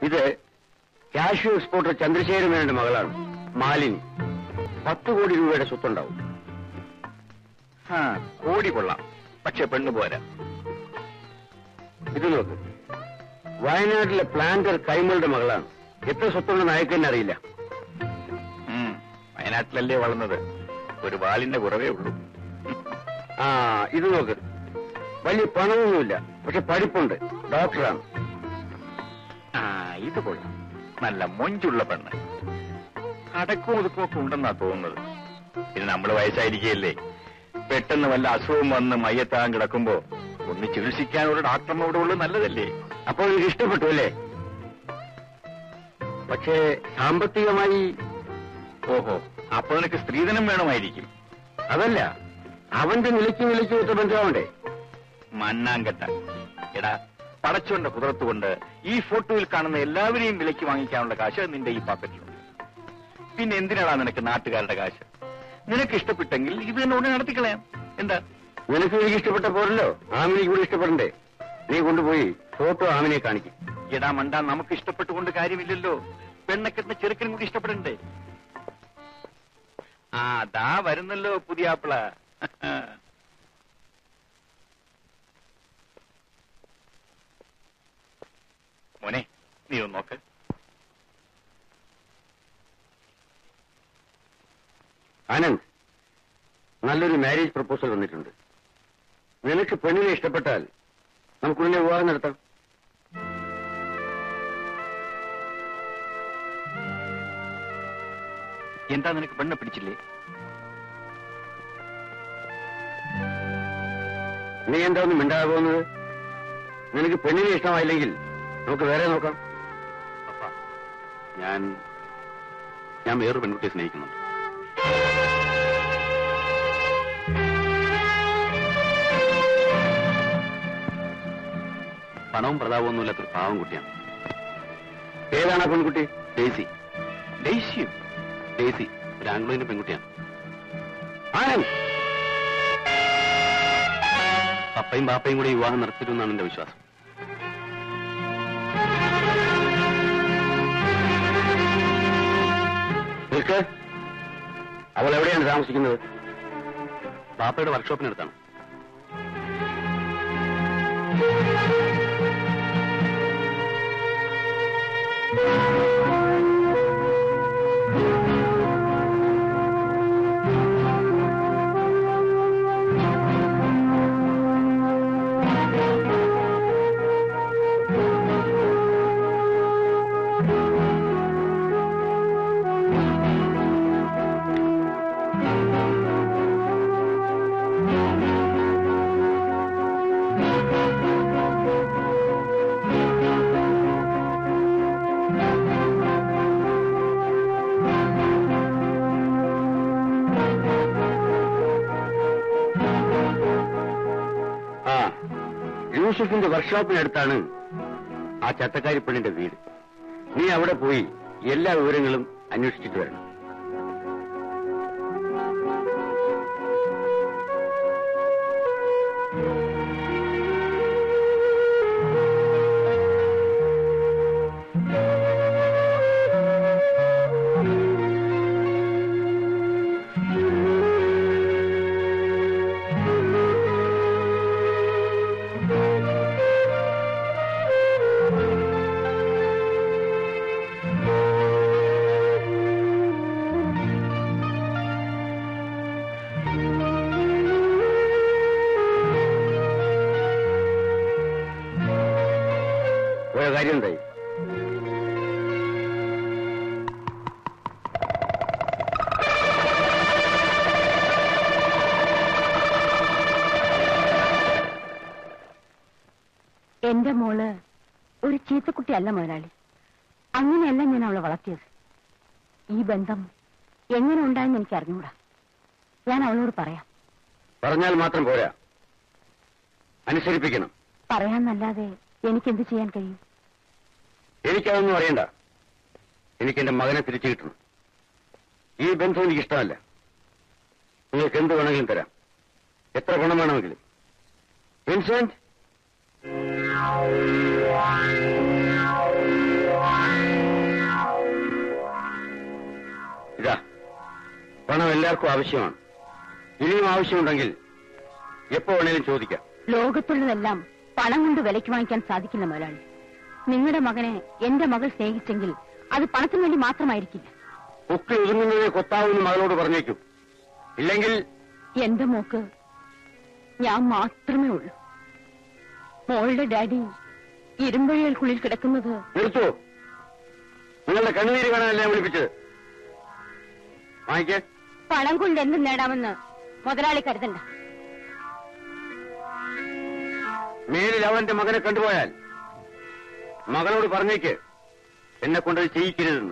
ഇത് cashew exporter Chandrasekharan മേനന്റെ മകളാണ് മാലിനി പത്ത് കോടി രൂപയുടെ സ്വത്തുണ്ടാവും ആ കോടി കൊള്ളാം പക്ഷെ പെണ്ണു പോരാ ഇത് നോക്ക് വയനാട്ടിലെ പ്ലാന്റർ കൈമളുടെ മകളാണ് എത്ര സ്വത്തുണ്ടെന്ന് അയക്കെന്നെ അറിയില്ല ഉം, വയനാട്ടിലല്ലേ വളർന്നത് ഒരു വാലിന്റെ കുറവേ ഉള്ളൂ ആ ഇത് നോക്ക് വലിയ പണമൊന്നുമില്ല പക്ഷെ പഠിപ്പുണ്ട് ഡോക്ടറാണ് ആ ഇത് കൊള്ളാം നല്ല മൊഞ്ചുള്ള പെണ്ണ് അടക്കവും ഒതുക്കവും ഒക്കെ ഉണ്ടെന്നാ തോന്നുന്നത് പിന്നെ നമ്മൾ വയസ്സായിരിക്കുകയല്ലേ പെട്ടെന്ന് വല്ല അസുഖം വന്ന് മയ്യത്താൻ കിടക്കുമ്പോ ഒന്ന് ചികിത്സിക്കാൻ ഒരു ഡോക്ടറിനോട് ഉള്ളത് നല്ലതല്ലേ അപ്പോൾ എനിക്ക് ഇഷ്ടപ്പെട്ടു അല്ലേ പക്ഷേ സാമ്പത്തികമായി ഓഹോ അപ്പൊ നിനക്ക് സ്ത്രീധനം വേണമായിരിക്കും അതല്ല അവന്റെ നിലയ്ക്ക് നിലയ്ക്ക് ഒത്ത ബന്ധമാവണ്ടേ മണ്ണാങ്കട്ട എടാ പടച്ചോന്റെ കുതിർത്തുകൊണ്ട് ഈ ഫോട്ടോയിൽ കാണുന്ന എല്ലാവരെയും വിലയ്ക്ക് വാങ്ങിക്കാനുള്ള കാശ് നിന്റെ ഈ പാക്കറ്റിലുണ്ട് പിന്നെ എന്തിനാടാ നിനക്ക് നാട്ടുകാരുടെ കാശ് നിനക്ക് ഇഷ്ടപ്പെട്ടെങ്കിൽ ഇത് തന്നെ ഉടനെ നടത്തിക്കളയാം എന്താ നിനക്ക് എനിക്ക് ഇഷ്ടപ്പെട്ട പോരല്ലോ ആമിനിക്ക് കൂടി ഇഷ്ടപ്പെടണ്ടേ നീ കൊണ്ടുപോയി ഫോട്ടോ ആമിനെ കാണിക്കും എടാ മണ്ട നമുക്ക് ഇഷ്ടപ്പെട്ടുകൊണ്ട് കാര്യമില്ലല്ലോ പെണ്ണക്കെട്ടുന്ന ചെറുക്കനും കൂടി ഇഷ്ടപ്പെടണ്ടേ ആ ദാ വരുന്നല്ലോ പുതിയ ആപ്പിള മോനെ നീ ഒന്ന് നോക്ക് ആനന്ദ് നല്ലൊരു മാരേജ് പ്രപ്പോസൽ വന്നിട്ടുണ്ട് നിനക്ക് പെണ്ണിനെ ഇഷ്ടപ്പെട്ടാൽ നമുക്കുടനെ വിവാഹം നടത്താം എന്താ നിനക്ക് പെണ്ണെ പിടിച്ചില്ലേ നീ എന്താ ഒന്നും മിണ്ടാതെ പോകുന്നത് നിനക്ക് പെണ്ണിനെ ഇഷ്ടമായില്ലെങ്കിൽ നമുക്ക് വേറെ നോക്കാം ഞാൻ ഞാൻ വേറൊരു പെൺകുട്ടിയെ സ്നേഹിക്കുന്നുണ്ട് പണവും പ്രതാപവും ഒന്നുമില്ലാത്തൊരു പാവം കുട്ടിയാണ് ഏതാണ് ആ പെൺകുട്ടി ഡേസി ഡേസിയോ ഡേസി ഒരു ആംഗ്ലോയിന്റെ പെൺകുട്ടിയാണ് ആനന്ദ് പപ്പയും ബാപ്പയും കൂടി വിവാഹം നടത്തിയിരുന്നാണ് എന്റെ വിശ്വാസം നിൽക്ക് അവൾ എവിടെയാണ് താമസിക്കുന്നത് ബാപ്പയുടെ വർക്ക്ഷോപ്പിനടുത്താണ് ആ യൂസഫിന്റെ വർക്ക്ഷോപ്പിനടുത്താണ് ആ ചത്തക്കാരി പെണ്ണിന്റെ വീട് നീ അവിടെ പോയി എല്ലാ വിവരങ്ങളും അന്വേഷിച്ചിട്ട് വരണം പോയ കാര്യം എന്തായി എന്റെ മോള് ഒരു ചീത്തക്കുട്ടിയല്ല മുതലാളി അങ്ങനെയല്ല ഞാൻ അവളെ വളർത്തിയത് ഈ ബന്ധം എങ്ങനെ ഉണ്ടായെന്ന് എനിക്ക് അറിഞ്ഞൂടാ ഞാൻ അവളോട് പറയാം പറഞ്ഞാൽ മാത്രം പോരാ അനുസരിപ്പിക്കണം പറയാന്നല്ലാതെ എനിക്കെന്ത് ചെയ്യാൻ കഴിയും എനിക്കതൊന്നും അറിയണ്ട എനിക്ക് എന്റെ മകനെ തിരിച്ചു കിട്ടണം ഈ ബന്ധം എനിക്ക് ഇഷ്ടമല്ല നിങ്ങൾക്ക് എന്ത് വേണമെങ്കിലും തരാം എത്ര പണം വേണമെങ്കിലും വിൻസെന്റ് പണം എല്ലാവർക്കും ആവശ്യമാണ് ഇനിയും ആവശ്യമുണ്ടെങ്കിൽ എപ്പോ വേണേലും ചോദിക്കാം ലോകത്തുള്ളതെല്ലാം പണം കൊണ്ട് വിലയ്ക്ക് വാങ്ങിക്കാൻ സാധിക്കില്ല മുതലാളി നിങ്ങളുടെ മകനെ എന്റെ മകൾ സ്നേഹിച്ചെങ്കിൽ അത് പണത്തിന് വേണ്ടി മാത്രമായിരിക്കില്ല ഒക്കെ ഒതുങ്ങുന്നതിനെ കൊത്താവുന്ന മകളോട് പറഞ്ഞേക്കൂ ഇല്ലെങ്കിൽ എന്റെ മോക്ക് ഞാൻ മാത്രമേ ഉള്ളൂ മോളുടെ ഡാഡി ഇരുമ്പഴികൾക്കുള്ളിൽ കിടക്കുന്നത് നിർത്തൂ നിങ്ങളുടെ കണ്ണുനീര് കാണാനല്ല ഞാൻ വിളിപ്പിച്ചത് വാങ്ങിക്കേ പണം കൊണ്ട് എന്ത് നേടാമെന്ന് മുതലാളി കരുതണ്ട മേലിൽ അവന്റെ മകനെ കണ്ടുപോയാൽ മകളോട് പറഞ്ഞേക്ക് എന്നെ കൊണ്ടത് ചെയ്യിക്കരുതെന്ന്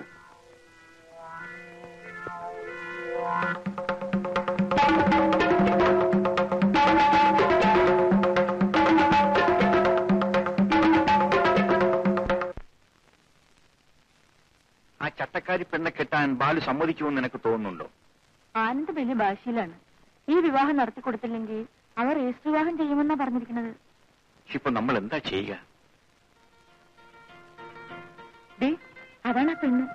ആ ചട്ടക്കാരി പെണ്ണെ കെട്ടാൻ ബാലു സമ്മതിക്കുമെന്ന് നിനക്ക് തോന്നുന്നുണ്ടോ ആനന്ദ് വലിയ ഭാഷയിലാണ് ഈ വിവാഹം നടത്തി കൊടുത്തില്ലെങ്കിൽ അവർ രജിസ്റ്റർ വിവാഹം ചെയ്യുമെന്നാ പറഞ്ഞിരിക്കുന്നത് ഇപ്പൊ നമ്മൾ എന്താ ചെയ്യുക ദേ, അതാണ് ആ പെണ്ണ്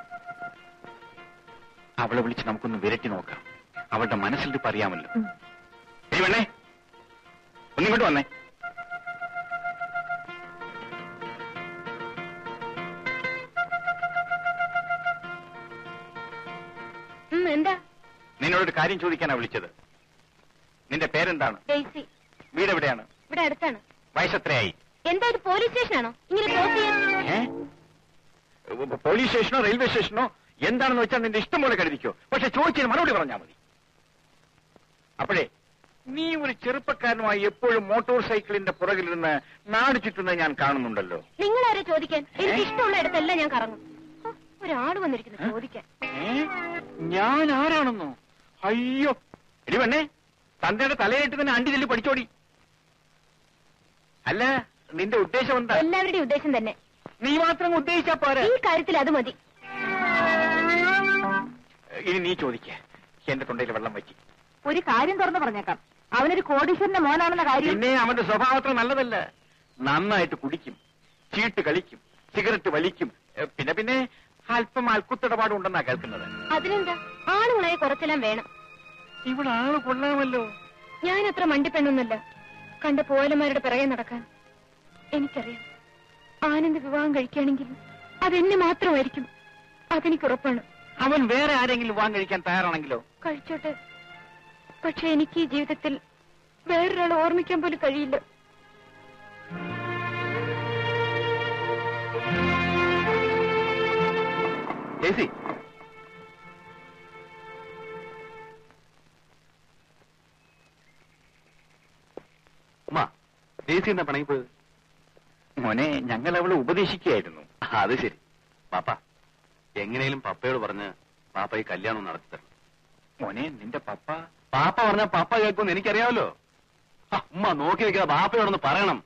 അവളെ വിളിച്ച് നമുക്കൊന്ന് വിരട്ടി നോക്കാം അവളുടെ മനസ്സിലിട്ട് അറിയാമല്ലോ ഉം. ഏയ് വേണേ ഒന്നിങ്ങോട്ട് വന്നേ ഉം, എന്താ നിന്നോടൊരു കാര്യം ചോദിക്കാനാ വിളിച്ചത് നിന്റെ പേരെന്താണ് ഡെയ്സി വീട് എവിടെയാണ് ഇവിടെ അടുത്താണ് വയസ്സെത്രയായി എന്താ ഇത് പോലീസ് സ്റ്റേഷനാണോ ഇങ്ങനെ ക്ലോസ് ചെയ്യാൻ ഏ? പോലീസ് സ്റ്റേഷനോ റെയിൽവേ സ്റ്റേഷനോ എന്താണെന്ന് വെച്ചാൽ നിന്റെ ഇഷ്ടം പോലെ കരുതിക്കോ പക്ഷെ ചോദിച്ചതിന് മറുപടി പറഞ്ഞാൽ മതി അപ്പോഴേ നീ ഒരു ചെറുപ്പക്കാരനുമായി എപ്പോഴും മോട്ടോർ സൈക്കിളിന്റെ പുറകിലിരുന്ന് നാട് ചുറ്റുന്നത് ഞാൻ കാണുന്നുണ്ടല്ലോ നിങ്ങളാരെ ചോദിക്കാൻ എനിക്ക് ഏ? ഇഷ്ടമുള്ള ഇടത്തെല്ലാം ഞാൻ കറങ്ങും ഹോ, ഒരാള് വന്നിരിക്കുന്നു ചോദിക്കാൻ ഏ? ഞാൻ ആരാണെന്നോ അയ്യോ എടി പെണ്ണേ തന്തയുടെ തലയിട്ട് തന്നെ അണ്ടി ചെല്ലി പഠിച്ചോടി അല്ല നിന്റെ ഉദ്ദേശം എന്താ എല്ലാവരുടെയും ഉദ്ദേശം തന്നെ നീ മാത്രം ഉദ്ദേശിച്ചാ പോരാ ഈ കാര്യത്തിൽ അത് മതി ഇനി നീ ചോദിക്ക എന്റെ തൊണ്ടയിൽ വെള്ളം വയ്ക്കി ഒരു കാര്യം തുറന്നു പറഞ്ഞേക്കാം അവനൊരു കോടീശ്വരന്റെ മോനാണെന്ന കാര്യം പിന്നെ അവന്റെ സ്വഭാവം അത്ര നല്ലതല്ല നന്നായിട്ട് കുടിക്കും ചീട്ട് കളിക്കും സിഗരറ്റ് വലിക്കും ഏ, പിന്നെ പിന്നെ അല്പം അൽക്കുത്തിടപാടുണ്ടെന്നാ കേൾക്കുന്നത് അതിനെന്താ ആണുങ്ങളെ കുറച്ചെല്ലാം വേണം ഇവിടെ ആള് കൊള്ളാമല്ലോ ഞാൻ അത്ര മണ്ടിപ്പെണ്ണൊന്നുമല്ല കണ്ട പോലന്മാരുടെ പിറകെ നടക്കാൻ എനിക്കറിയാം ആനന്ദ് വിവാഹം കഴിക്കുകയാണെങ്കിൽ അതെന്നെ മാത്രമായിരിക്കും അതെനിക്ക് ഉറപ്പാണ് അവൻ വേറെ ആരെങ്കിലും വിവാഹം കഴിക്കാൻ തയ്യാറാണെങ്കിലോ കഴിച്ചോട്ടെ പക്ഷെ എനിക്ക് ഈ ജീവിതത്തിൽ വേറൊരാളെ ഓർമ്മിക്കാൻ പോലും കഴിയില്ല ജേസി ഉമ്മ ജേസി എന്താ പണങ്ങിപ്പോയത് മോനെ ഞങ്ങൾ അവളെ ഉപദേശിക്കുകയായിരുന്നു അത് ശരി പാപ്പ എങ്ങനെയും പപ്പയോട് പറഞ്ഞ് പാപ്പ ഈ കല്യാണം നടത്തി തരണം മോനെ നിന്റെ പപ്പ പാപ്പ പറഞ്ഞ പാപ്പ കേൾക്കുമെന്ന് എനിക്കറിയാമല്ലോ ആ, ഉമ്മ നോക്കി നിൽക്കാതെ പാപ്പയോടൊന്ന് പറയണം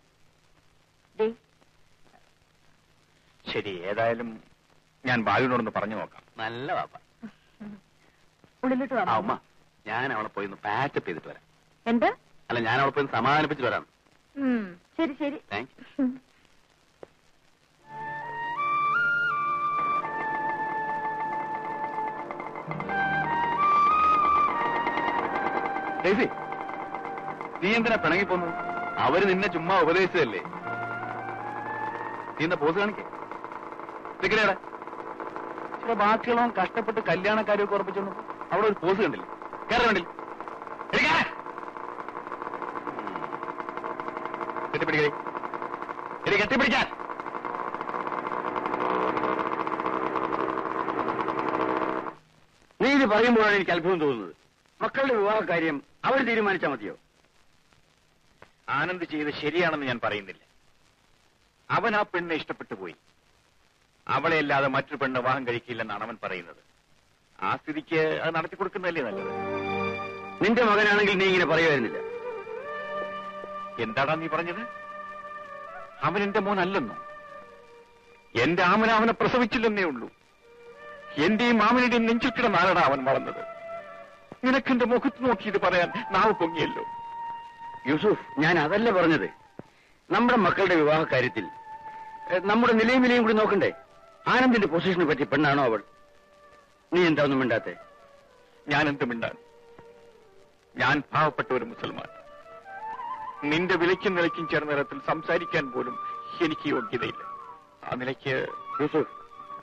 ശരി ഏതായാലും ഞാൻ ബാലുവിനോടൊന്ന് പറഞ്ഞു നോക്കാം നല്ല പാപ്പ ഉള്ളിലോട്ട് ആ ഉമ്മ ഞാൻ അവളെ പോയി ഒന്ന് പാച്ചപ്പ് ചെയ്തിട്ട് വരാം എന്താ അല്ല ഞാൻ അവളെ പോയി ഒന്ന് സമാധാനിപ്പിച്ചിട്ട് വരാം ശരി ശരി താങ്ക് യു ഡേസി നീ എന്തിനാ പിണങ്ങി പോന്നു അവര് നിന്നെ ചുമ്മാ ഉപദേശിച്ചതല്ലേ നീ എന്താ പോസ് കാണിക്കേ നിക്കണേടെ ചില ബാക്കിയുള്ളവൻ കഷ്ടപ്പെട്ട് കല്യാണക്കാരൊക്കെ ഉറപ്പിച്ചു അവിടെ ഒരു പോസ് കണ്ടില്ലേ കയറി കണ്ടില്ല കെട്ടിപ്പിടിക്കേ എടി കെട്ടിപ്പിടിക്കാൻ നീ ഇത് പറയുമ്പോഴാണ് എനിക്ക് അത്ഭുതം തോന്നുന്നത് മക്കളുടെ വിവാഹ കാര്യം അവർ തീരുമാനിച്ചാൽ മതിയോ ആനന്ദ് ചെയ്ത് ശരിയാണെന്ന് ഞാൻ പറയുന്നില്ല അവൻ ആ പെണ്ണെ ഇഷ്ടപ്പെട്ടു പോയി അവളെ അല്ലാതെ മറ്റൊരു പെണ്ണ് വിവാഹം കഴിക്കില്ലെന്നാണ് അവൻ പറയുന്നത് ആ സ്ഥിതിക്ക് അത് നടത്തി കൊടുക്കുന്നതല്ലേ നല്ലത് നിന്റെ മകനാണെങ്കിൽ നീ ഇങ്ങനെ പറയുമായിരുന്നില്ല എന്താടാ നീ പറഞ്ഞത് അവൻ എന്റെ മോനല്ലെന്നോ എന്റെ ആമന അവനെ പ്രസവിച്ചില്ലെന്നേ ഉള്ളൂ എന്റെയും മാമനുടെയും നെഞ്ചിൽ കിടന്നാലടാ അവൻ വളർന്നത് നിനക്കെന്റെ മുഖത്ത് നോക്കി ഇത് പറയാൻ നാവ് പൊങ്ങിയല്ലോ യൂസുഫ് ഞാൻ അതല്ല പറഞ്ഞത് നമ്മുടെ മക്കളുടെ വിവാഹ കാര്യത്തിൽ എഹ്, നമ്മുടെ നിലയും വിലയും കൂടി നോക്കണ്ടേ ആനന്ദിന്റെ പൊസിഷനെ പറ്റി പെണ്ണാണോ അവൾ നീ എന്താ ഒന്നും മിണ്ടാത്തെ ഞാൻ എന്തുമിണ്ടാണ് ഞാൻ പാവപ്പെട്ട ഒരു മുസൽമാൻ നിന്റെ വിലയ്ക്കും നിലയ്ക്കും ചേർന്ന തരത്തിൽ സംസാരിക്കാൻ പോലും എനിക്ക് യോഗ്യതയില്ല ആ നിലയ്ക്ക് യൂസുഫ്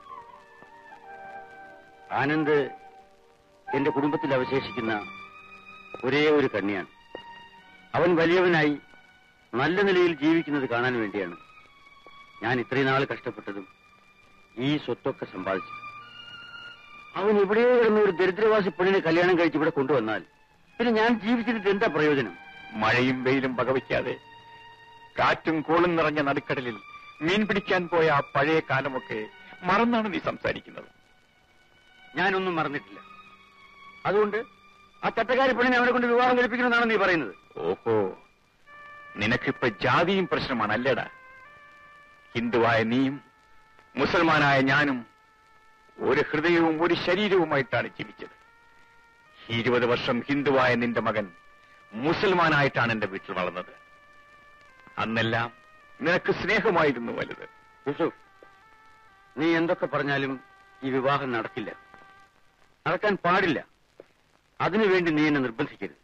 ആനന്ദ് എന്റെ കുടുംബത്തിൽ അവശേഷിക്കുന്ന ഒരേ ഒരു കന്യാണ് അവൻ വലിയവനായി നല്ല നിലയിൽ ജീവിക്കുന്നത് കാണാൻ വേണ്ടിയാണ് ഞാൻ ഇത്രയും നാൾ കഷ്ടപ്പെട്ടതും ഈ സ്വത്തൊക്കെ സമ്പാദിച്ചത് അവൻ എവിടെയോ കിടന്ന ഒരു ദരിദ്രവാസി പെണ്ണിനെ കല്യാണം കഴിച്ച് ഇവിടെ കൊണ്ടുവന്നാൽ പിന്നെ ഞാൻ ജീവിച്ചിട്ട് എന്താ പ്രയോജനം മഴയും വെയിലും വകവയ്ക്കാതെ കാറ്റും കോളും നിറഞ്ഞ നടുക്കടലിൽ മീൻ പിടിക്കാൻ പോയ ആ പഴയ കാലമൊക്കെ മറന്നാണ് നീ സംസാരിക്കുന്നത് ഞാനൊന്നും മറന്നിട്ടില്ല അതുകൊണ്ട് ആ ചട്ടക്കാരി പെണ്ണിനെ അവനെ കൊണ്ട് വിവാഹം കഴിപ്പിക്കണമെന്നാണ് നീ പറയുന്നത് ഓഹോ നിനക്കിപ്പോ ജാതിയും പ്രശ്നമാണ് അല്ലേടാ ഹിന്ദുവായ നീയും മുസൽമാനായ ഞാനും ഒരു ഹൃദയവും ഒരു ശരീരവുമായിട്ടാണ് ജീവിച്ചത് ഇരുപത് വർഷം ഹിന്ദുവായ നിന്റെ മകൻ മുസൽമാനായിട്ടാണ് എന്റെ വീട്ടിൽ വളർന്നത് അന്നെല്ലാം നിനക്ക് സ്നേഹമായിരുന്നു വലുത് യൂസുഫ് നീ എന്തൊക്കെ പറഞ്ഞാലും ഈ വിവാഹം നടക്കില്ല നടക്കാൻ പാടില്ല അതിനുവേണ്ടി നീ എന്നെ നിർബന്ധിക്കരുത്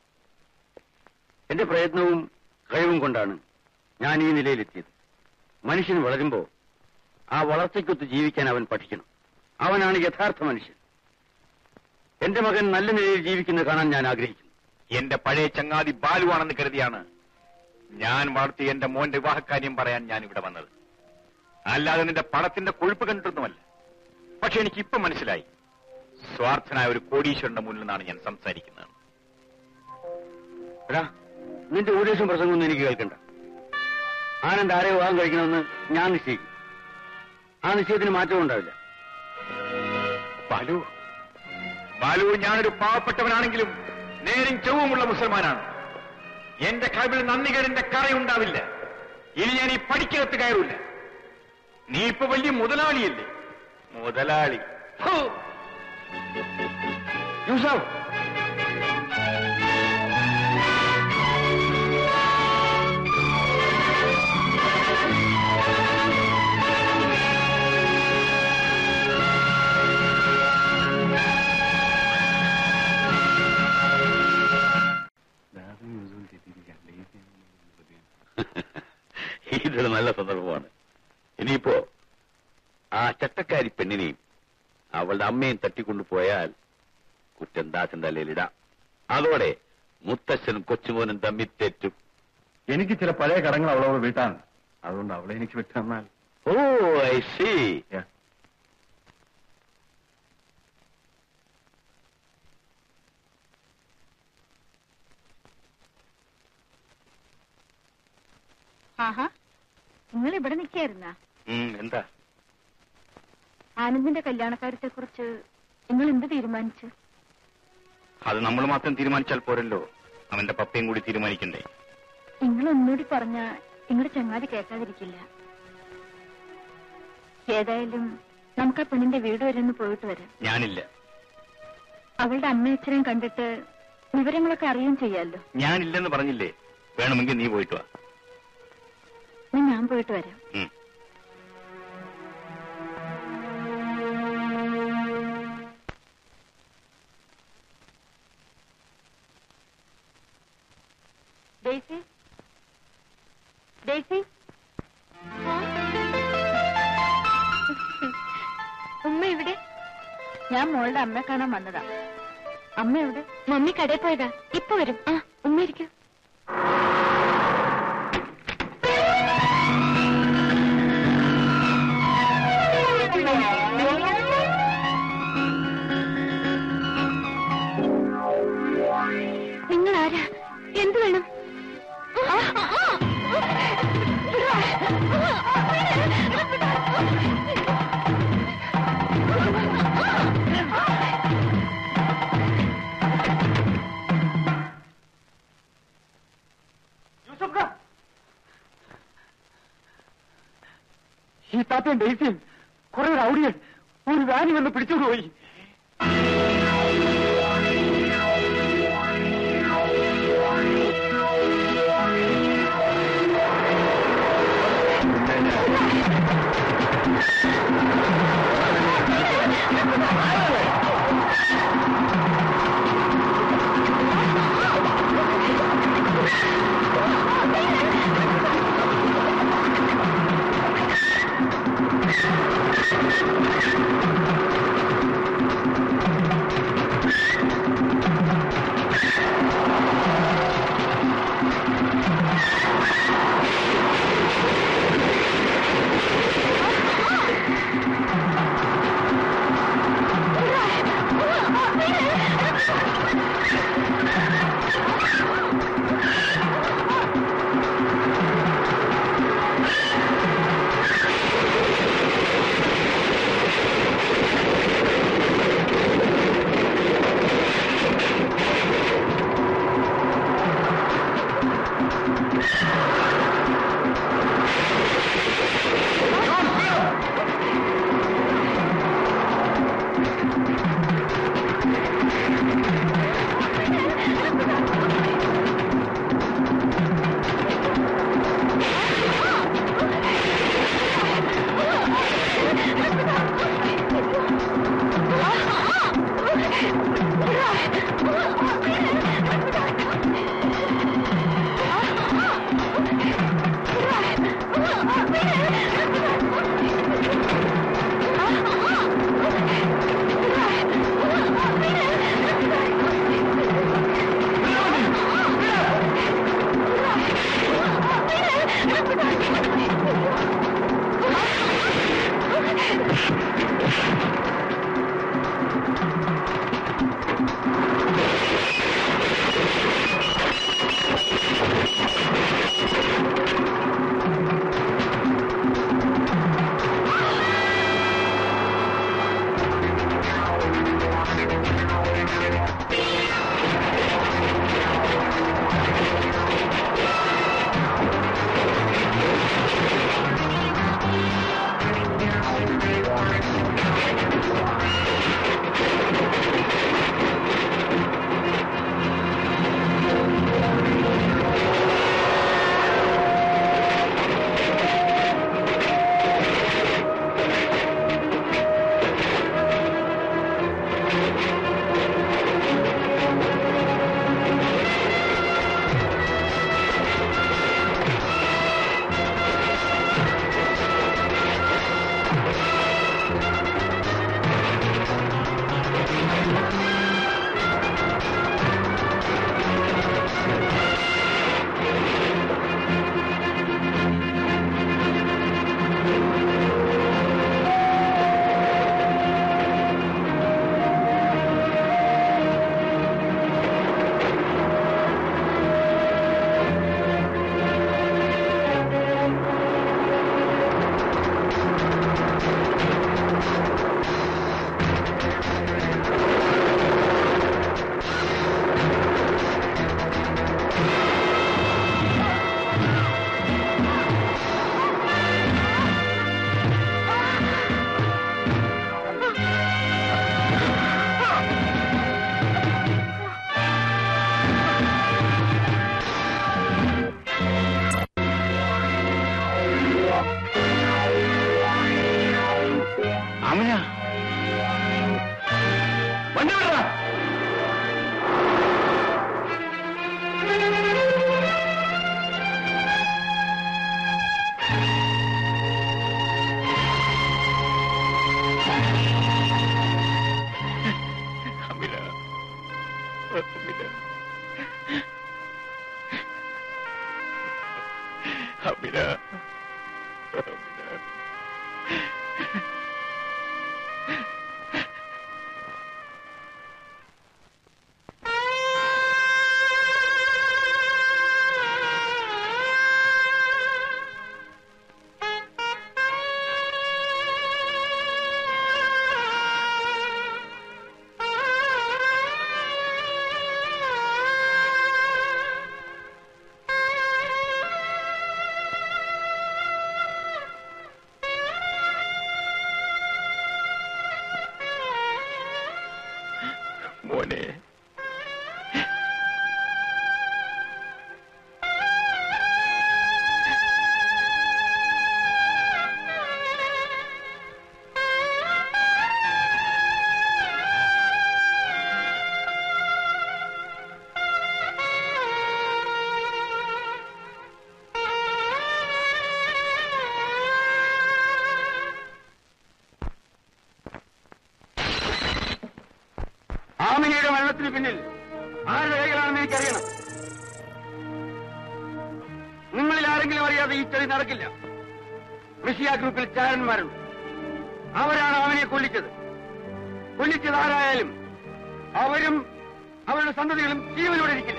എന്റെ പ്രയത്നവും കഴിവും കൊണ്ടാണ് ഞാൻ ഈ നിലയിലെത്തിയത് മനുഷ്യൻ വളരുമ്പോ ആ വളർച്ചയ്ക്കൊത്ത് ജീവിക്കാൻ അവൻ പഠിക്കണം അവനാണ് യഥാർത്ഥ മനുഷ്യൻ എന്റെ മകൻ നല്ല നിലയിൽ ജീവിക്കുന്നത് കാണാൻ ഞാൻ ആഗ്രഹിക്കുന്നു എന്റെ പഴയ ചങ്ങാതി ബാലുവാണെന്ന് കരുതിയാണ് ഞാൻ വളർത്തിയ എന്റെ മോന്റെ വിവാഹക്കാര്യം പറയാൻ ഞാൻ ഇവിടെ വന്നത് അല്ലാതെ നിന്റെ പണത്തിന്റെ കൊഴുപ്പ് കണ്ടിട്ടൊന്നുമല്ല പക്ഷെ എനിക്ക് ഇപ്പം മനസ്സിലായി സ്വാർത്ഥനായ ഒരു കോടീശ്വരന്റെ മുന്നിൽ നിന്നാണ് ഞാൻ സംസാരിക്കുന്നത് എടാ നിന്റെ ഉപദേശം പ്രസംഗമൊന്നും എനിക്ക് കേൾക്കണ്ട ആനന്ദ് ആരെ വിവാഹം കഴിക്കണമെന്ന് ഞാൻ നിശ്ചയിക്കും ആ നിശ്ചയത്തിന് മാറ്റവും ഉണ്ടാവില്ല ബാലു ബാലു ഞാനൊരു പാവപ്പെട്ടവനാണെങ്കിലും നേരും ചൊവ്വുമുള്ള മുസൽമാനാണ് എന്റെ കഴിവിൽ നന്ദികേടിന്റെ കറയുണ്ടാവില്ല ഇനി ഞാൻ ഈ പടിക്കകത്ത് കയറൂല നീ ഇപ്പൊ വലിയ മുതലാളിയല്ലേ മുതലാളി ഹോ! യൂസഫ് ഇതൊരു നല്ല സന്ദർഭമാണ് ഇനിയിപ്പോ ആ ചട്ടക്കാരി പെണ്ണിനെയും അവളുടെ അമ്മയും തട്ടിക്കൊണ്ടു പോയാൽ കുറ്റം ദാസന്റെ തലയിലിടാം അതോടെ മുത്തശ്ശനും കൊച്ചുമോനും തമ്മിൽ തെറ്റും എനിക്ക് ചില പഴയ കടങ്ങൾ അവളോട് വീട്ടാണ് അതുകൊണ്ട് അവളെ എനിക്ക് വിട്ടു തന്നാൽ ഓ ഐ സി Yeah. ആഹാ നിങ്ങൾ ഇവിടെ നിൽക്കായിരുന്ന എന്താ ആനന്ദിന്റെ കല്യാണക്കാര്യത്തെ കുറിച്ച് നിങ്ങൾ എന്ത് തീരുമാനിച്ചു അത് നമ്മൾ മാത്രം തീരുമാനിച്ചാൽ പോരല്ലോ അവന്റെ പപ്പയും കൂടി തീരുമാനിക്കണ്ടേ നിങ്ങൾ ഒന്നുകൂടി പറഞ്ഞ നിങ്ങളുടെ ചങ്ങാതി കേൾക്കാതിരിക്കില്ല ഏതായാലും നമുക്ക് ആ പെണ്ണിന്റെ വീട് വരെ ഒന്ന് പോയിട്ട് വരാം ഞാനില്ല അവളുടെ അമ്മയച്ഛനെയും കണ്ടിട്ട് വിവരങ്ങളൊക്കെ അറിയുകയും ചെയ്യാമല്ലോ ഞാനില്ലെന്ന് പറഞ്ഞില്ലേ വേണമെങ്കിൽ നീ പോയിട്ട് വാ എന്നാ ഞാൻ പോയിട്ട് വരാം ഉം. ഡേസി ഡേസി ഉമ്മ ഇവിടെ ഞാൻ മോളുടെ അമ്മയെ കാണാൻ വന്നതാ അമ്മ എവിടെ മമ്മി കടയിൽ പോയതാ ഇപ്പൊ വരും ആ ഉമ്മ ഇരിക്കൂ നിങ്ങൾ ആരാ എന്ത് വേണം ഈ താത്തയും ഡേസിയും കുറെ റൗഡിയൻ ഒരു വാനി വന്ന് പിടിച്ചോണ്ട് പോയി ആ അമിന വണ്ടി വിടടാ. അമിന അമിന അമിന അമിന മോനെ ആമിനയുടെ മരണത്തിന് പിന്നിൽ ആരുടെ കൈകളാണെന്ന് എനിക്കറിയണം നിങ്ങളിൽ ആരെങ്കിലും അറിയാതെ ഈ ചെടി നടക്കില്ല മിഷിയ ഗ്രൂപ്പിൽ ചാരന്മാരുണ്ട് അവരാണ് അവനെ കൊല്ലിച്ചത് കൊല്ലിച്ചത് ആരായാലും അവരും അവരുടെ സന്തതികളും ജീവനോടെ ഇരിക്കില്ല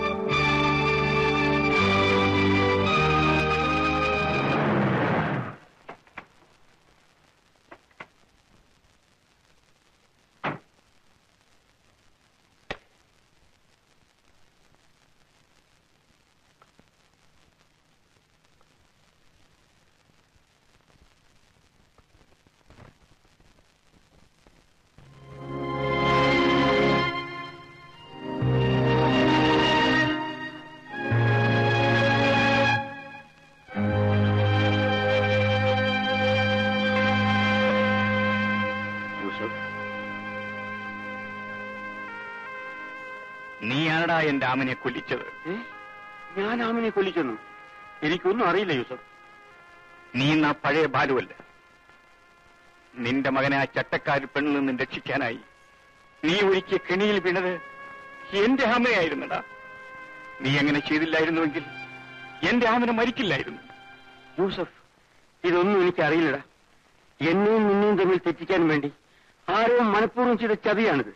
യൂസഫ് നീയാണടാ എന്റെ ആമനെ കൊല്ലിച്ചത് ഏ? ഞാൻ ആമിനെ കൊല്ലിക്കുന്നു എനിക്കൊന്നും അറിയില്ല യൂസഫ് നീ ഇന്ന് ആ പഴയ ബാലുവല്ല നിന്റെ മകനെ ആ ചട്ടക്കാരി പെണ്ണിൽ നിന്നും രക്ഷിക്കാനായി നീ ഒരിക്കൽ കെണിയിൽ വീണത് എന്റെ ആമയായിരുന്നടാ നീ അങ്ങനെ ചെയ്തില്ലായിരുന്നുവെങ്കിൽ എന്റെ ആമന മരിക്കില്ലായിരുന്നു യൂസഫ് ഇതൊന്നും എനിക്ക് അറിയില്ലടാ എന്നെയും നിന്നെയും തമ്മിൽ തെറ്റിക്കാൻ വേണ്ടി ആരോ മനഃപൂർവ്വം ചെയ്ത ചതിയാണിത്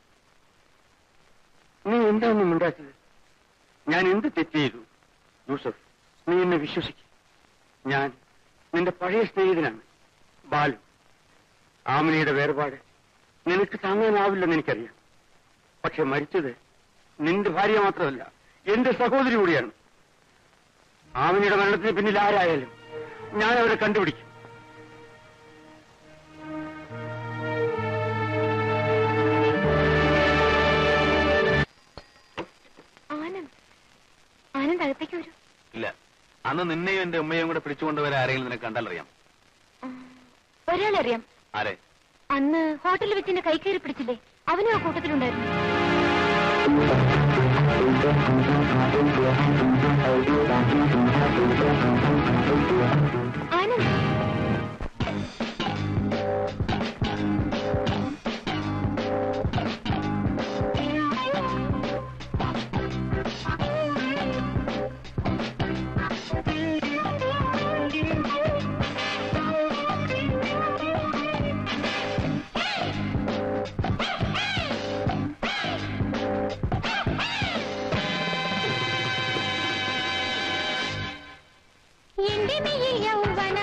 നീ എന്താണെന്ന് മിണ്ടാച്ചത് ഞാൻ എന്ത് തെറ്റ് ചെയ്തു യൂസഫ് നീ എന്നെ വിശ്വസിക്കും ഞാൻ നിന്റെ പഴയ സ്നേഹിതനാണ് ബാലു ആമിനയുടെ വേർപാട് നിനക്ക് താങ്ങാനാവില്ലെന്ന് എനിക്കറിയാം പക്ഷെ മരിച്ചത് നിന്റെ ഭാര്യ മാത്രമല്ല എന്റെ സഹോദരി കൂടിയാണ് ആമിനയുടെ മരണത്തിന് പിന്നിൽ ആരായാലും ഞാൻ അവരെ കണ്ടുപിടിക്കും ആനന്ദ് ആനന്ദ് അകത്തേക്ക് വരൂ ഇല്ല അന്ന് നിന്നെയും എന്റെ ഉമ്മയും കൂടെ പിടിച്ചുകൊണ്ടുവരാൻ ആരെങ്കിലും നിനക്ക് കണ്ടാലറിയാം ഒരാളെ അറിയാം ആരെ അന്ന് ഹോട്ടലിൽ വെച്ച് എന്നെ കൈ കയറി പിടിച്ചില്ലേ അവനും ആ കൂട്ടത്തിലുണ്ടായിരുന്നു ആനന്ദ് എന്റെ മെയ്യിൽ യൗവന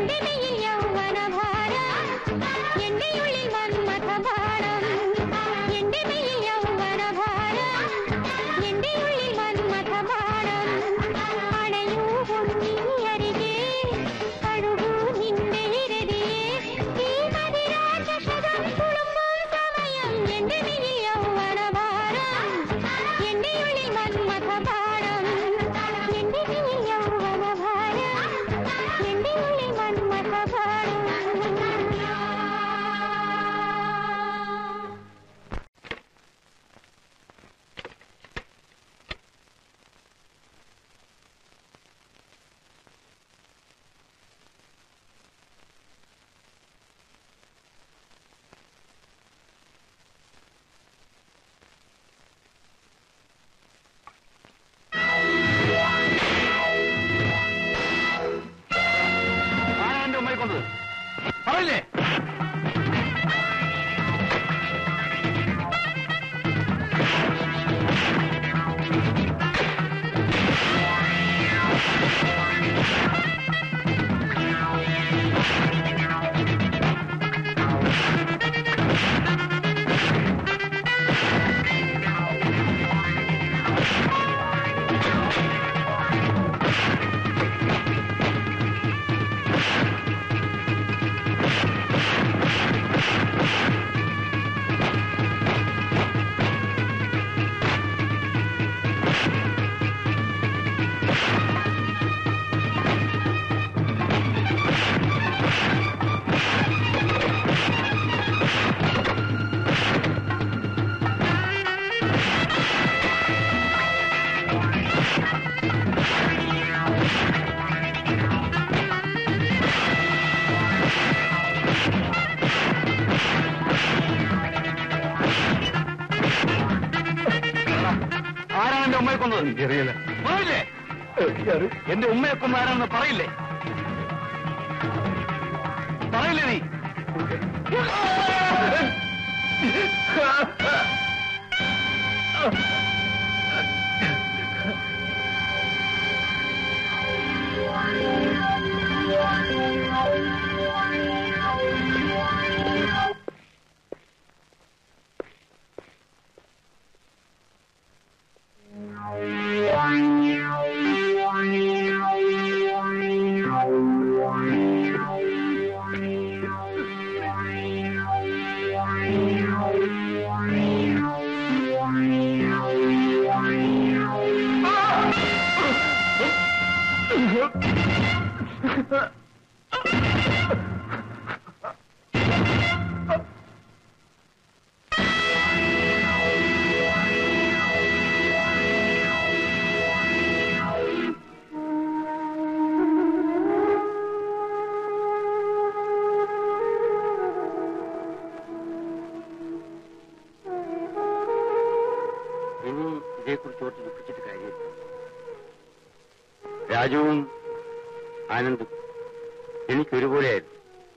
എന്റെ മെയ്യിൽ യൗവനഭാരം എന്റെ ഉള്ളിൽ മന്മഥഭാരം എന്റെ മെയ്യിൽ യൗവനഭാരം എന്റെ ഉള്ളിൽ മന്മഥഭാരം അണയൂ പൊന്നി അരികെ കഴുകൂ നിന്റെ ഇരടിയെ ഈ മതിരാചഷകം തുളുമ്പും സമയം എന്റെ മെയ്യിൽ യൗവനഭാരം എന്റെ ഉള്ളിൽ മന്മഥഭാരം എന്റെ മെയ്യിൽ യൗവനഭാരം എന്റെ ഉള്ളിൽ മന്മഥഭാരം ആരാ എന്റെ ഉമ്മയെ കൊന്നത് പറയില്ലേ ആരാണ് എന്റെ ഉമ്മയെ കൊന്നത് എനിക്കറിയില്ല പറയില്ലേ എന്റെ ഉമ്മയെ കൊന്ന ആരാണെന്ന് പറയില്ലേ പറയില്ലേ നീ ഇനി ഇതേക്കുറിച്ച് ഓർത്ത് ദുഃഖിച്ചിട്ട് കാര്യമില്ല രാജുവും ആനന്ദും എനിക്ക് ഒരുപോലെയായിരുന്നു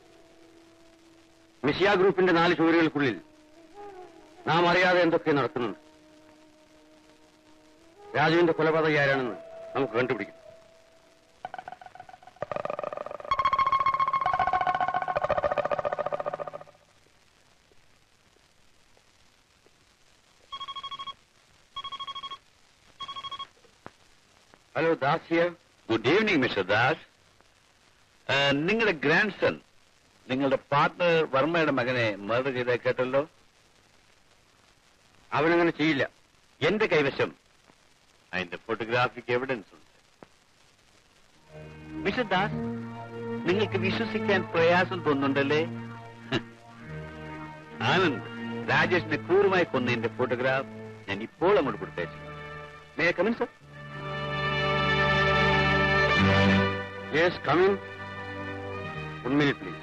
മിഷിയ ഗ്രൂപ്പിന്റെ നാല് ചുവരുകൾക്കുള്ളിൽ നാം അറിയാതെ എന്തൊക്കെ നടക്കുന്നുണ്ട് രാജുവിന്റെ കൊലപാതക ആരാണെന്ന് നമുക്ക് കണ്ടുപിടിക്കാം ഹലോ ദാസിയ ഗുഡ് ഈവനിങ് മിസ്റ്റർ ദാസ് നിങ്ങളുടെ ഗ്രാൻഡ് സൺ നിങ്ങളുടെ പാർട്ട്ണർ വർമ്മയുടെ മകനെ മർഡർ ചെയ്ത കേട്ടല്ലോ അവനങ്ങനെ ചെയ്യില്ല എന്റെ കൈവശം അതിന്റെ ഫോട്ടോഗ്രാഫിക് എവിഡൻസ് ഉണ്ട് മിസ്റ്റർ ദാസ് നിങ്ങൾക്ക് വിശ്വസിക്കാൻ പ്രയാസം തോന്നുന്നുണ്ടല്ലേ ആനന്ദ് രാജേഷിനെ ക്രൂരമായി കൊന്നതിന്റെ ഫോട്ടോഗ്രാഫ് ഞാൻ ഇപ്പോൾ അങ്ങോട്ട് കൊടുത്തയച്ചു may come in sir yes come in one minute please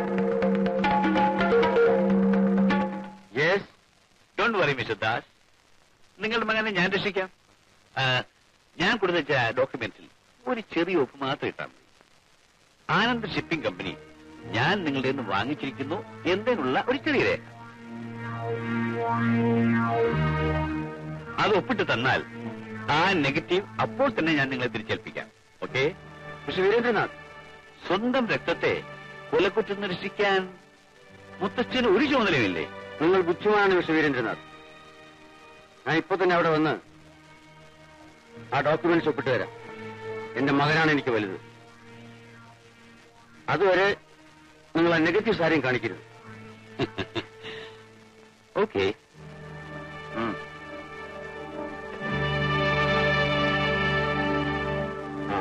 yes don't worry mister Das നിങ്ങളുടെ മകനെ ഞാൻ രക്ഷിക്കാം ആ, ഞാൻ കൊടുത്ത ഡോക്യുമെന്റ്സിൽ ഒരു ചെറിയ ഒപ്പ് മാത്രം ഇട്ടാൽ മതി ആനന്ദ് ഷിപ്പിംഗ് കമ്പനി ഞാൻ നിങ്ങളുടെ നിന്ന് വാങ്ങിച്ചിരിക്കുന്നു എന്നതിനുള്ള ഒരു ചെറിയ രേഖ അത് ഒപ്പിട്ട് തന്നാൽ ആ നെഗറ്റീവ് അപ്പോൾ തന്നെ ഞാൻ നിങ്ങളെ തിരിച്ചേൽപ്പിക്കാം ഓക്കെ മിസ്റ്റർ വീരേന്ദ്രനാഥ് സ്വന്തം രക്തത്തെ കൊലക്കുറ്റം രക്ഷിക്കാൻ മുത്തച്ഛന് ഒരു ചുമതലയുമില്ലേ നിങ്ങൾ ബുദ്ധിമാനാണ് മിസ്റ്റർ വീരേന്ദ്രനാഥ് ഞാൻ ഇപ്പൊ തന്നെ അവിടെ വന്ന് ആ ഡോക്യുമെന്റ്സ് ഒപ്പിട്ട് തരാം എന്റെ മകനാണ് എനിക്ക് വലുത് അതുവരെ നിങ്ങൾ ആ നെഗറ്റീവ്സ് ആരെയും കാണിക്കരുത് ഓക്കെ ഉം. ആ.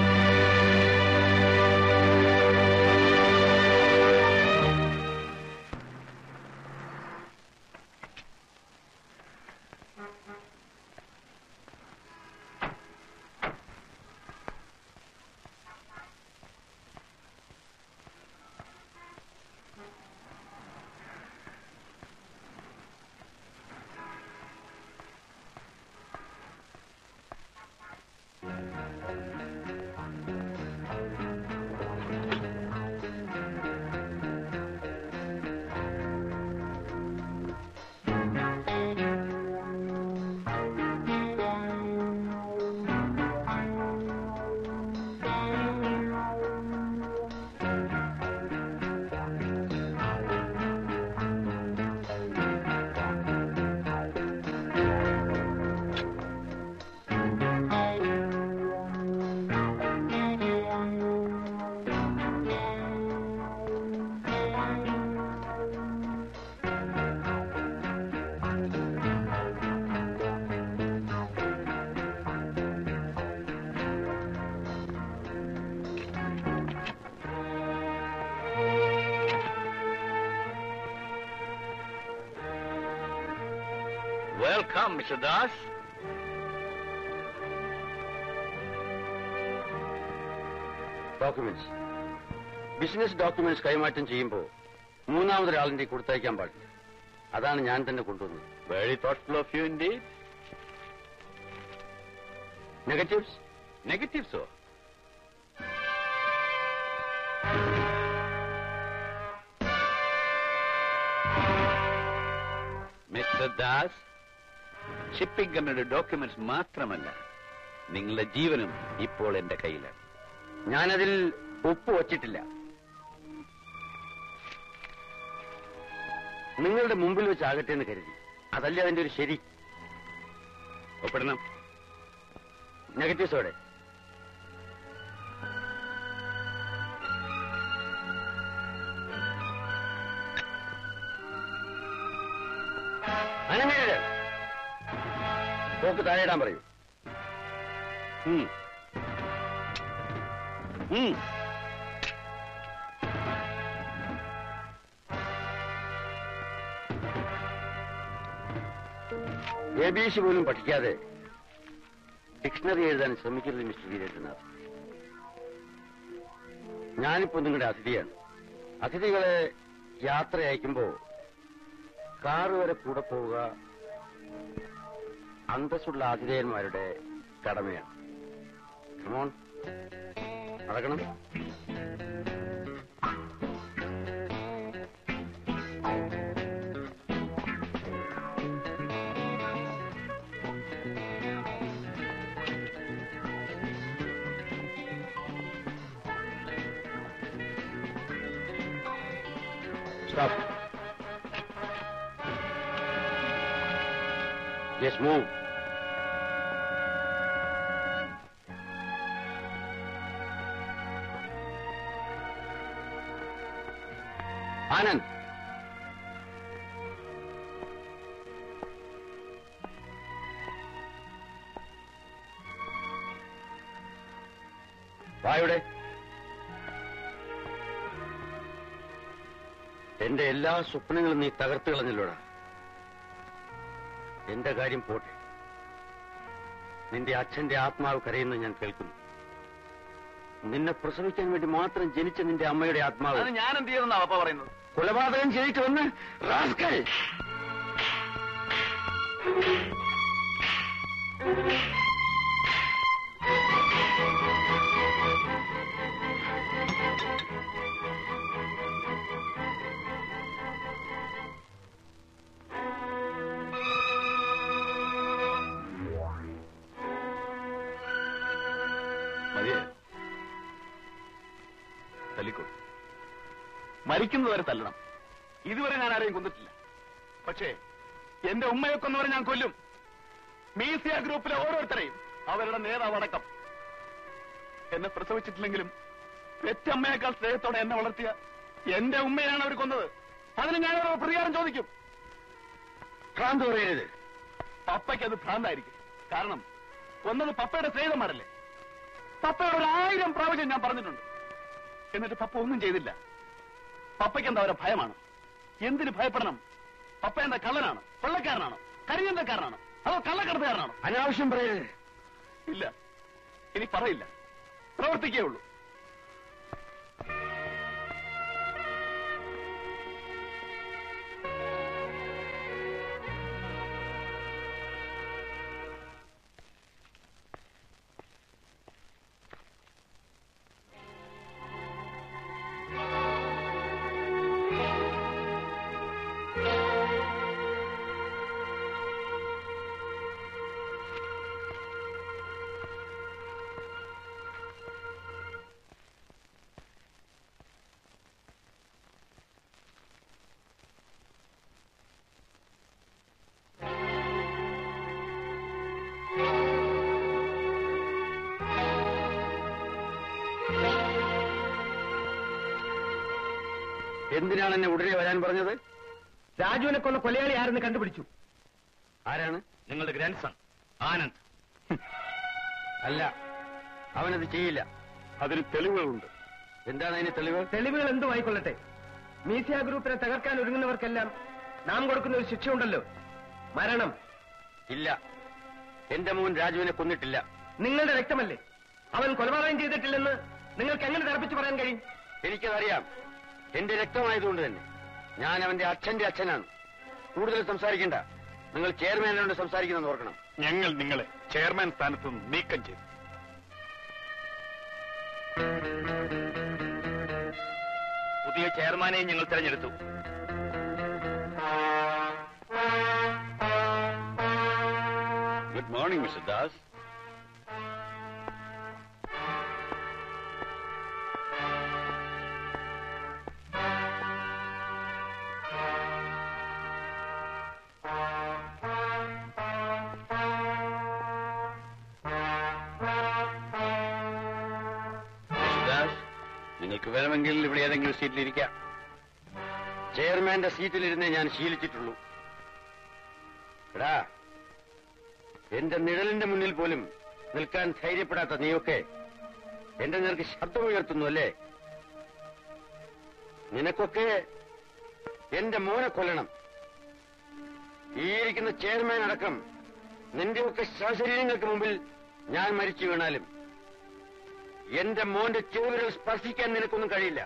Welcome mister Das documents business documents കൈമാറ്റം ചെയ്യുമ്പോൾ മൂന്നാമതൊരാളിന്റെ കൊടുത്തയക്കാൻ പാടില്ല അതാണ് ഞാൻ തന്നെ കൊണ്ടുവന്നത് very thoughtful of you indeed negatives നെഗറ്റീവ്സോ മിസ്റ്റർ ദാസ് ഷിപ്പിംഗ് കമ്പനിയുടെ ഡോക്യുമെന്റ്സ് മാത്രമല്ല നിങ്ങളുടെ ജീവനും ഇപ്പോൾ എന്റെ കയ്യിലാണ് ഞാനതിൽ ഒപ്പ് വച്ചിട്ടില്ല നിങ്ങളുടെ മുമ്പിൽ വെച്ചാകട്ടെ എന്ന് കരുതി അതല്ലേ അതിന്റെ ഒരു ശരി ഒപ്പിടണം നെഗറ്റീവ്സോടെ അനങ്ങരുത് പോക്ക് താഴെയിടാൻ പറയൂ ഉം. ഉം. എ ബി സി പോലും പഠിക്കാതെ ഡിക്ഷണറി എഴുതാൻ ശ്രമിക്കരുത് മിസ്റ്റർ വീരേന്ദ്രനാഥ് ഞാനിപ്പോ നിങ്ങളുടെ അതിഥിയാണ് അതിഥികളെ യാത്ര അയക്കുമ്പോ കാറ് വരെ കൂടെ പോവുക അന്തസ്സുള്ള ആതിഥേയന്മാരുടെ കടമയാണ് കമോൺ നടക്കണം Stop. Yes, move. ആനന്ദ് വായുടെ എന്റെ എല്ലാ സ്വപ്നങ്ങളും നീ തകർത്ത് കളഞ്ഞല്ലോടാ എന്റെ കാര്യം പോട്ടെ നിന്റെ അച്ഛന്റെ ആത്മാവ് കരയുന്നത് ഞാൻ കേൾക്കുന്നു നിന്നെ പ്രസവിക്കാൻ വേണ്ടി മാത്രം ജനിച്ച നിന്റെ അമ്മയുടെ ആത്മാവ് അത് ഞാൻ എന്ത് ചെയ്തെന്നാ അപ്പ പറയുന്നത് കൊലപാതകം ചെയ്തിട്ട് വന്ന് റാസ്കൽ മതിയെ തല്ലിക്കോ മരിക്കുന്നവരെ തല്ലണം ഇതുവരെ ഞാൻ ആരെയും കൊന്നിട്ടില്ല പക്ഷേ എന്റെ ഉമ്മയെ കൊന്നവരെ ഞാൻ കൊല്ലും മീസിയ ഗ്രൂപ്പിലെ ഓരോരുത്തരെയും അവരുടെ നേതാവ് അടക്കം എന്നെ പ്രസവിച്ചിട്ടില്ലെങ്കിലും പെറ്റമ്മയേക്കാൾ സ്നേഹത്തോടെ എന്നെ വളർത്തിയ എന്റെ ഉമ്മയാണ് അവർ കൊന്നത് അതിന് ഞാൻ അവരോട് പ്രതികാരം ചോദിക്കും ഭ്രാന്ത് പറയരുത് പപ്പയ്ക്ക് അത് ഭ്രാന്തായിരിക്കും കാരണം കൊന്നത് പപ്പയുടെ സ്നേഹിതന്മാരല്ലേ പപ്പയോട് ഒരു ആയിരം പ്രാവശ്യം ഞാൻ പറഞ്ഞിട്ടുണ്ട് എന്നിട്ട് പപ്പ ഒന്നും ചെയ്തില്ല പപ്പയ്ക്ക് എന്താ അവരെ ഭയമാണ് എന്തിന് ഭയപ്പെടണം പപ്പ എന്താ കള്ളനാണ് കൊള്ളക്കാരനാണോ കരിയന്തക്കാരനാണോ അതോ കള്ളക്കടത്തുകാരനാണോ അനാവശ്യം പറയരുത് ഇല്ല ഇനി പറയില്ല പ്രവർത്തിക്കേ ഉള്ളൂ എന്തിനാണ് എന്നെ ഉടനെ വരാൻ പറഞ്ഞത് രാജുവിനെ കൊന്ന കൊലയാളി ആരെന്ന് കണ്ടുപിടിച്ചു ആരാണ് നിങ്ങളുടെ ഗ്രാൻഡ് സൺ ആനന്ദ് അല്ല അവനത് ചെയ്യില്ല അതിന് തെളിവുകളുണ്ട് എന്താണ് അതിന് തെളിവ് തെളിവുകൾ എന്തും ആയിക്കൊള്ളട്ടെ മീസിയ ഗ്രൂപ്പിനെ തകർക്കാൻ ഒരുങ്ങുന്നവർക്കെല്ലാം നാം കൊടുക്കുന്ന ഒരു ശിക്ഷയുണ്ടല്ലോ മരണം ഇല്ല എന്റെ മോൻ രാജുവിനെ കൊന്നിട്ടില്ല നിങ്ങളുടെ രക്തമല്ലേ അവൻ കൊലപാതകം ചെയ്തിട്ടില്ലെന്ന് നിങ്ങൾക്ക് എങ്ങനെ തറപ്പിച്ച് പറയാൻ കഴിയും എനിക്കതറിയാം എന്റെ രക്തമായതുകൊണ്ട് തന്നെ ഞാൻ അവന്റെ അച്ഛന്റെ അച്ഛനാണ് കൂടുതൽ സംസാരിക്കണ്ട നിങ്ങൾ ചെയർമാനോട് സംസാരിക്കുന്നത് ഓർക്കണം ഞങ്ങൾ നിങ്ങളെ ചെയർമാൻ സ്ഥാനത്ത് നിന്ന് നീക്കം ചെയ്തു പുതിയ ചെയർമാനെയും ഞങ്ങൾ തെരഞ്ഞെടുത്തു good morning mister Das Das നിങ്ങൾക്ക് വേണമെങ്കിൽ ഇവിടെ ഏതെങ്കിലും സീറ്റിലിരിക്കാം ചെയർമാന്റെ സീറ്റിലിരുന്നേ ഞാൻ ശീലിച്ചിട്ടുള്ളൂ എടാ എന്റെ നിഴലിന്റെ മുന്നിൽ പോലും നിൽക്കാൻ ധൈര്യപ്പെടാത്ത നീയൊക്കെ എന്റെ നേർക്ക് ശബ്ദമുയർത്തുന്നു അല്ലേ നിനക്കൊക്കെ എന്റെ മോനെ കൊല്ലണം ഈ ഇരിക്കുന്ന ചെയർമാൻ അടക്കം നിന്റെയൊക്കെ ശവശരീരങ്ങൾക്ക് മുമ്പിൽ ഞാൻ മരിച്ചു വീണാലും എന്റെ മോന്റെ ചെവിരൽ സ്പർശിക്കാൻ നിനക്കൊന്നും കഴിയില്ല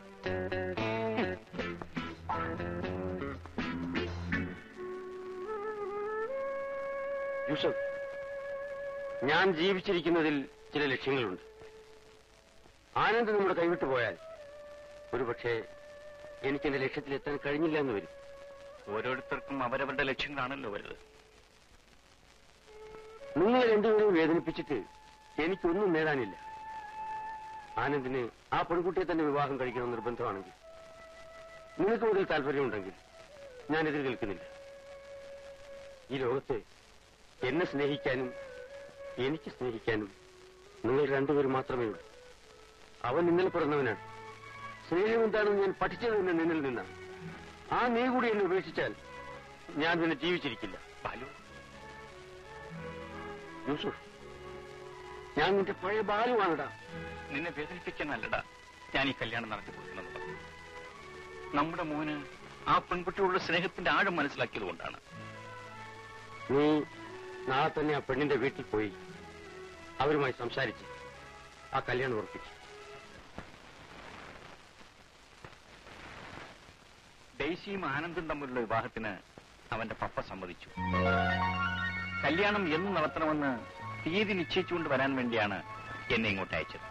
യൂസഫ് ഞാൻ ജീവിച്ചിരിക്കുന്നതിൽ ചില ലക്ഷ്യങ്ങളുണ്ട് ആനന്ദ് നമ്മുടെ കൈവിട്ടു പോയാൽ ഒരുപക്ഷെ എനിക്ക് എന്റെ ലക്ഷ്യത്തിലെത്താൻ കഴിഞ്ഞില്ല എന്ന് വരും ഓരോരുത്തർക്കും അവരവരുടെ ലക്ഷ്യങ്ങളാണല്ലോ വലുത് നിങ്ങൾ രണ്ടുപേരെയും വേദനിപ്പിച്ചിട്ട് എനിക്കൊന്നും നേടാനില്ല ആനന്ദിന് ആ പെൺകുട്ടിയെ തന്നെ വിവാഹം കഴിക്കണം നിർബന്ധമാണെങ്കിൽ നിങ്ങൾക്ക് മുതൽ താല്പര്യമുണ്ടെങ്കിൽ ഞാൻ എതിർ നിൽക്കുന്നില്ല ഈ ലോകത്ത് എന്നെ സ്നേഹിക്കാനും എനിക്ക് സ്നേഹിക്കാനും നിങ്ങൾ രണ്ടുപേരും മാത്രമേ ഉള്ളൂ അവൻ ഇന്നലെ പിറന്നവനാണ് സ്നേഹം എന്താണെന്ന് ഞാൻ പഠിച്ചത് തന്നെ നിന്നിൽ നിന്നാണ് ആ നീ കൂടി എന്നെ ഉപേക്ഷിച്ചാൽ ഞാൻ പിന്നെ ജീവിച്ചിരിക്കില്ല ബാലു യൂസുഫ് ഞാൻ നിന്റെ പഴയ ബാലുവാണടാ നിന്നെ വേദനിപ്പിക്കാനല്ലടാ ഞാൻ ഈ കല്യാണം നടത്തി കൊടുക്കുന്നത് നമ്മുടെ മോന് ആ പെൺകുട്ടിയോടുള്ള സ്നേഹത്തിന്റെ ആഴം മനസ്സിലാക്കിയത് കൊണ്ടാണ് നീ നാളെ തന്നെ ആ പെണ്ണിന്റെ വീട്ടിൽ പോയി അവരുമായി സംസാരിച്ച് ആ കല്യാണം ഉറപ്പിച്ചു ഡെയ്സിയും ആനന്ദും തമ്മിലുള്ള വിവാഹത്തിന് അവന്റെ പപ്പ സമ്മതിച്ചു കല്യാണം എന്ന് നടത്തണമെന്ന് തീയതി നിശ്ചയിച്ചുകൊണ്ട് വരാൻ വേണ്ടിയാണ് എന്നെ ഇങ്ങോട്ട് അയച്ചത്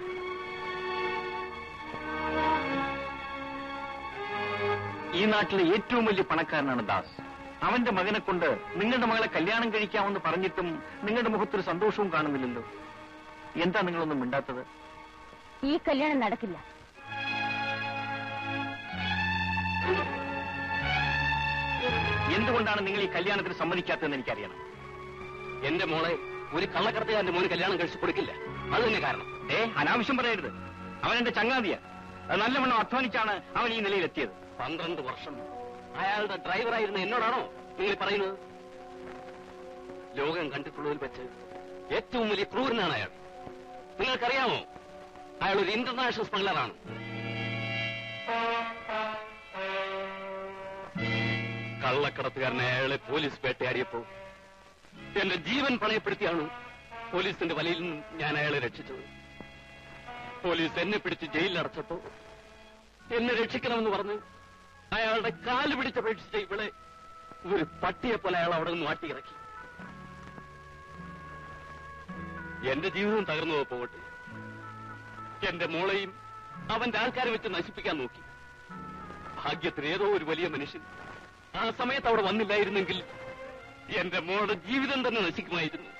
ഈ നാട്ടിലെ ഏറ്റവും വലിയ പണക്കാരനാണ് ദാസ് അവന്റെ മകനെ കൊണ്ട് നിങ്ങളുടെ മകളെ കല്യാണം കഴിക്കാമെന്ന് പറഞ്ഞിട്ടും നിങ്ങളുടെ മുഖത്തൊരു സന്തോഷവും കാണുന്നില്ലല്ലോ എന്താ നിങ്ങളൊന്നും മിണ്ടാത്തത് ഈ കല്യാണം നടക്കില്ല എന്തുകൊണ്ടാണ് നിങ്ങൾ ഈ കല്യാണത്തിന് സമ്മതിക്കാത്തതെന്ന് എനിക്കറിയണം എന്റെ മോളെ ഒരു കള്ളക്കടത്തുകാരന്റെ മോന് കല്യാണം കഴിച്ചു കൊടുക്കില്ല അത് തന്നെ കാരണം ഏ അനാവശ്യം പറയരുത് അവൻ എന്റെ ചങ്ങാതിയാ അത് നല്ലവണ്ണം അധ്വാനിച്ചാണ് അവൻ ഈ നിലയിലെത്തിയത് പന്ത്രണ്ട് വർഷം അയാളുടെ ഡ്രൈവറായിരുന്ന എന്നോടാണോ നിങ്ങൾ ഈ പറയുന്നത് ലോകം കണ്ടിട്ടുള്ളതിൽ വെച്ച് ഏറ്റവും വലിയ ക്രൂരനാണ് അയാൾ നിങ്ങൾക്കറിയാമോ അയാൾ ഒരു ഇന്റർനാഷണൽ സ്മഗ്ലറാണ് കള്ളക്കടത്തുകാരനെ അയാളെ പോലീസ് വേട്ടയാടിയപ്പോ എന്റെ ജീവൻ പണയപ്പെടുത്തിയാണ് പോലീസിന്റെ വലയിൽ നിന്നും ഞാൻ അയാളെ രക്ഷിച്ചത് പോലീസ് എന്നെ പിടിച്ച് ജയിലിൽ അടച്ചപ്പോ എന്നെ രക്ഷിക്കണമെന്ന് പറഞ്ഞ് അയാളുടെ കാല് പിടിച്ചപേക്ഷിച്ച ഇവളെ ഒരു പട്ടിയെ പോലെ അയാൾ അവിടെ നിന്ന് മാട്ടിയിറക്കി എന്റെ ജീവിതം തകർന്നു പോകട്ടെ എന്റെ മോളെയും അവന്റെ ആൾക്കാരെ വെച്ച് നശിപ്പിക്കാൻ നോക്കി ഭാഗ്യത്തിന് ഏതോ ഒരു വലിയ മനുഷ്യൻ ആ സമയത്ത് അവിടെ വന്നില്ലായിരുന്നെങ്കിൽ എന്റെ മോളുടെ ജീവിതം തന്നെ നശിക്കുമായിരുന്നു